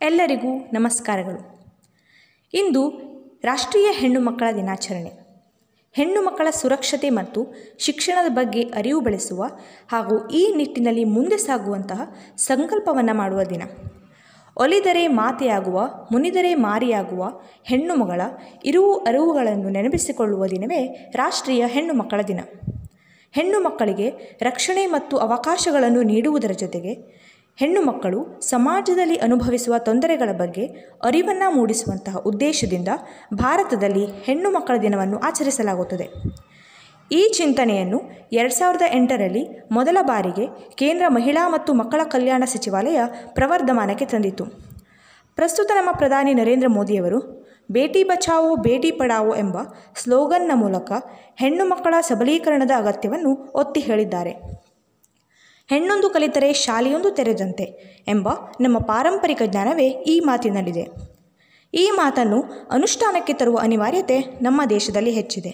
ಎಲ್ಲರಿಗೂ ನಮಸ್ಕಾರಗಳು ಇಂದು ರಾಷ್ಟ್ರೀಯ ಹೆಣ್ಣು ಮಕ್ಕಳ ದಿನಾಚರಣೆ ಹೆಣ್ಣು ಮಕ್ಕಳ ಸುರಕ್ಷತೆ ಮತ್ತು ಶಿಕ್ಷಣದ ಬಗ್ಗೆ ಅರಿವು ಬೆಳೆಸುವ ಹಾಗೂ ಈ ನಿಟ್ಟಿನಲ್ಲಿ ಮುಂದೆ ಸಾಗುವಂತಹ ಸಂಕಲ್ಪವನ್ನು ಮಾಡುವ ದಿನ ಒಲಿದರೆ ಮಾತೆಯಾಗುವ ಮುನಿದರೆ ಮಾರಿಯಾಗುವ ಹೆಣ್ಣು ಮಗಳ ಇರುವು ಅರಿವುಗಳನ್ನು ನೆನಪಿಸಿಕೊಳ್ಳುವ ದಿನವೇ ರಾಷ್ಟ್ರೀಯ ಹೆಣ್ಣು ಮಕ್ಕಳ ದಿನ ಹೆಣ್ಣು ಮಕ್ಕಳಿಗೆ ರಕ್ಷಣೆ ಮತ್ತು ಅವಕಾಶಗಳನ್ನು ನೀಡುವುದರ ಜೊತೆಗೆ ಹೆಣ್ಣು ಮಕ್ಕಳು ಸಮಾಜದಲ್ಲಿ ಅನುಭವಿಸುವ ತೊಂದರೆಗಳ ಬಗ್ಗೆ ಅರಿವನ್ನು ಮೂಡಿಸುವಂತಹ ಉದ್ದೇಶದಿಂದ ಭಾರತದಲ್ಲಿ ಹೆಣ್ಣು ಮಕ್ಕಳ ದಿನವನ್ನು ಆಚರಿಸಲಾಗುತ್ತದೆ ಈ ಚಿಂತನೆಯನ್ನು ಎರಡು ಸಾವಿರದ ಎಂಟರಲ್ಲಿ ಮೊದಲ ಬಾರಿಗೆ ಕೇಂದ್ರ ಮಹಿಳಾ ಮತ್ತು ಮಕ್ಕಳ ಕಲ್ಯಾಣ ಸಚಿವಾಲಯ ಪ್ರವರ್ಧಮಾನಕ್ಕೆ ತಂದಿತು ಪ್ರಸ್ತುತ ನಮ್ಮ ಪ್ರಧಾನಿ ನರೇಂದ್ರ ಮೋದಿಯವರು ಬೇಟಿ ಬಚಾವೋ ಬೇಟಿ ಪಡಾವೋ ಎಂಬ ಸ್ಲೋಗನ್ನ ಮೂಲಕ ಹೆಣ್ಣು ಮಕ್ಕಳ ಸಬಲೀಕರಣದ ಅಗತ್ಯವನ್ನು ಒತ್ತಿ ಹೇಳಿದ್ದಾರೆ ಹೆಣ್ಣೊಂದು ಕಲಿತರೆ ಶಾಲೆಯೊಂದು ತೆರೆದಂತೆ ಎಂಬ ನಮ್ಮ ಪಾರಂಪರಿಕ ಜ್ಞಾನವೇ ಈ ಮಾತಿನಲ್ಲಿದೆ ಈ ಮಾತನ್ನು ಅನುಷ್ಠಾನಕ್ಕೆ ತರುವ ಅನಿವಾರ್ಯತೆ ನಮ್ಮ ದೇಶದಲ್ಲಿ ಹೆಚ್ಚಿದೆ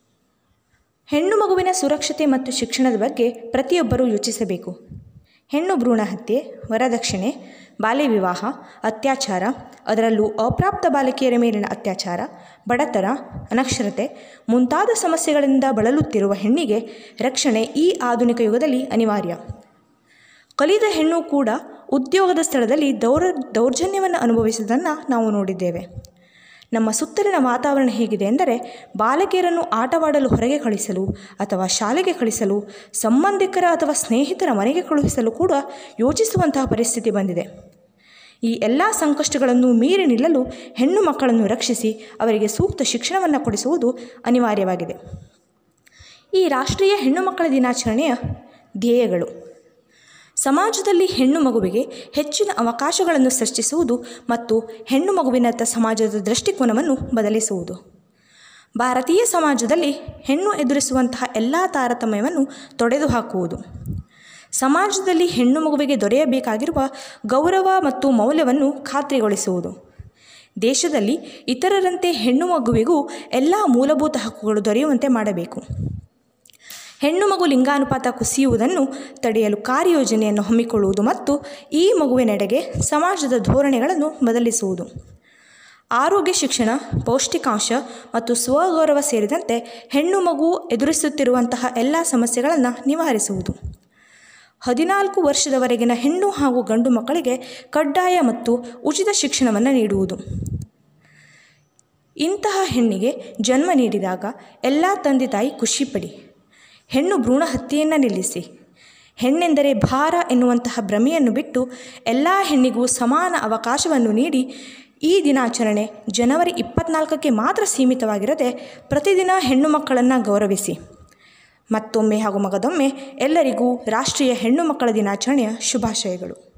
ಹೆಣ್ಣು ಮಗುವಿನ ಸುರಕ್ಷತೆ ಮತ್ತು ಶಿಕ್ಷಣದ ಬಗ್ಗೆ ಪ್ರತಿಯೊಬ್ಬರೂ ಯೋಚಿಸಬೇಕು ಹೆಣ್ಣು ಭ್ರೂಣ ಹತ್ಯೆ ವರದಕ್ಷಿಣೆ ಬಾಲ್ಯ ವಿವಾಹ ಅತ್ಯಾಚಾರ ಅದರಲ್ಲೂ ಅಪ್ರಾಪ್ತ ಬಾಲಕಿಯರ ಮೇಲಿನ ಅತ್ಯಾಚಾರ ಬಡತನ ಅನಕ್ಷರತೆ ಮುಂತಾದ ಸಮಸ್ಯೆಗಳಿಂದ ಬಳಲುತ್ತಿರುವ ಹೆಣ್ಣಿಗೆ ರಕ್ಷಣೆ ಈ ಆಧುನಿಕ ಯುಗದಲ್ಲಿ ಅನಿವಾರ್ಯ ಕಲಿದ ಹೆಣ್ಣು ಕೂಡ ಉದ್ಯೋಗದ ಸ್ಥಳದಲ್ಲಿ ದೌರ ದೌರ್ಜನ್ಯವನ್ನು ಅನುಭವಿಸುವುದನ್ನು ನಾವು ನೋಡಿದ್ದೇವೆ ನಮ್ಮ ಸುತ್ತಲಿನ ವಾತಾವರಣ ಹೇಗಿದೆ ಎಂದರೆ ಬಾಲಕಿಯರನ್ನು ಆಟವಾಡಲು ಹೊರಗೆ ಕಳಿಸಲು ಅಥವಾ ಶಾಲೆಗೆ ಕಳಿಸಲು ಸಂಬಂಧಿಕರ ಅಥವಾ ಸ್ನೇಹಿತರ ಮನೆಗೆ ಕಳುಹಿಸಲು ಕೂಡ ಯೋಚಿಸುವಂತಹ ಪರಿಸ್ಥಿತಿ ಬಂದಿದೆ ಈ ಎಲ್ಲ ಸಂಕಷ್ಟಗಳನ್ನು ಮೀರಿ ನಿಲ್ಲಲು ಹೆಣ್ಣು ಮಕ್ಕಳನ್ನು ರಕ್ಷಿಸಿ ಅವರಿಗೆ ಸೂಕ್ತ ಶಿಕ್ಷಣವನ್ನು ಕೊಡಿಸುವುದು ಅನಿವಾರ್ಯವಾಗಿದೆ ಈ ರಾಷ್ಟ್ರೀಯ ಹೆಣ್ಣು ಮಕ್ಕಳ ದಿನಾಚರಣೆಯ ಧ್ಯೇಯಗಳು ಸಮಾಜದಲ್ಲಿ ಹೆಣ್ಣು ಮಗುವಿಗೆ ಹೆಚ್ಚಿನ ಅವಕಾಶಗಳನ್ನು ಸೃಷ್ಟಿಸುವುದು ಮತ್ತು ಹೆಣ್ಣು ಮಗುವಿನತ್ತ ಸಮಾಜದ ದೃಷ್ಟಿಕೋನವನ್ನು ಬದಲಿಸುವುದು ಭಾರತೀಯ ಸಮಾಜದಲ್ಲಿ ಹೆಣ್ಣು ಎದುರಿಸುವಂತಹ ಎಲ್ಲ ತಾರತಮ್ಯವನ್ನು ತೊಡೆದುಹಾಕುವುದು ಸಮಾಜದಲ್ಲಿ ಹೆಣ್ಣು ಮಗುವಿಗೆ ದೊರೆಯಬೇಕಾಗಿರುವ ಗೌರವ ಮತ್ತು ಮೌಲ್ಯವನ್ನು ಖಾತ್ರಿಗೊಳಿಸುವುದು ದೇಶದಲ್ಲಿ ಇತರರಂತೆ ಹೆಣ್ಣು ಮಗುವಿಗೂ ಎಲ್ಲ ಮೂಲಭೂತ ಹಕ್ಕುಗಳು ದೊರೆಯುವಂತೆ ಮಾಡಬೇಕು ಹೆಣ್ಣು ಮಗು ಲಿಂಗಾನುಪಾತ ಕುಸಿಯುವುದನ್ನು ತಡೆಯಲು ಕಾರ್ಯಯೋಜನೆಯನ್ನು ಹಮ್ಮಿಕೊಳ್ಳುವುದು ಮತ್ತು ಈ ಮಗುವಿನೆಡೆಗೆ ಸಮಾಜದ ಧೋರಣೆಗಳನ್ನು ಬದಲಿಸುವುದು ಆರೋಗ್ಯ ಶಿಕ್ಷಣ ಪೌಷ್ಟಿಕಾಂಶ ಮತ್ತು ಸ್ವಗೌರವ ಸೇರಿದಂತೆ ಹೆಣ್ಣು ಮಗು ಎದುರಿಸುತ್ತಿರುವಂತಹ ಎಲ್ಲ ಸಮಸ್ಯೆಗಳನ್ನು ನಿವಾರಿಸುವುದು ಹದಿನಾಲ್ಕು ವರ್ಷದವರೆಗಿನ ಹೆಣ್ಣು ಹಾಗೂ ಗಂಡು ಮಕ್ಕಳಿಗೆ ಕಡ್ಡಾಯ ಮತ್ತು ಉಚಿತ ಶಿಕ್ಷಣವನ್ನು ನೀಡುವುದು ಇಂತಹ ಹೆಣ್ಣಿಗೆ ಜನ್ಮ ನೀಡಿದಾಗ ಎಲ್ಲ ತಂದೆ ತಾಯಿ ಖುಷಿಪಡಿ ಹೆಣ್ಣು ಭ್ರೂಣ ಹತ್ಯೆಯನ್ನು ನಿಲ್ಲಿಸಿ ಹೆಣ್ಣೆಂದರೆ ಭಾರ ಎನ್ನುವಂತಹ ಭ್ರಮೆಯನ್ನು ಬಿಟ್ಟು ಎಲ್ಲ ಹೆಣ್ಣಿಗೂ ಸಮಾನ ಅವಕಾಶವನ್ನು ನೀಡಿ ಈ ದಿನಾಚರಣೆ ಜನವರಿ ಇಪ್ಪತ್ನಾಲ್ಕಕ್ಕೆ ಮಾತ್ರ ಸೀಮಿತವಾಗಿರದೆ ಪ್ರತಿದಿನ ಹೆಣ್ಣು ಮಕ್ಕಳನ್ನು ಗೌರವಿಸಿ ಮತ್ತೊಮ್ಮೆ ಹಾಗೂ ಮಗದೊಮ್ಮೆ ಎಲ್ಲರಿಗೂ ರಾಷ್ಟ್ರೀಯ ಹೆಣ್ಣು ಮಕ್ಕಳ ದಿನಾಚರಣೆಯ ಶುಭಾಶಯಗಳು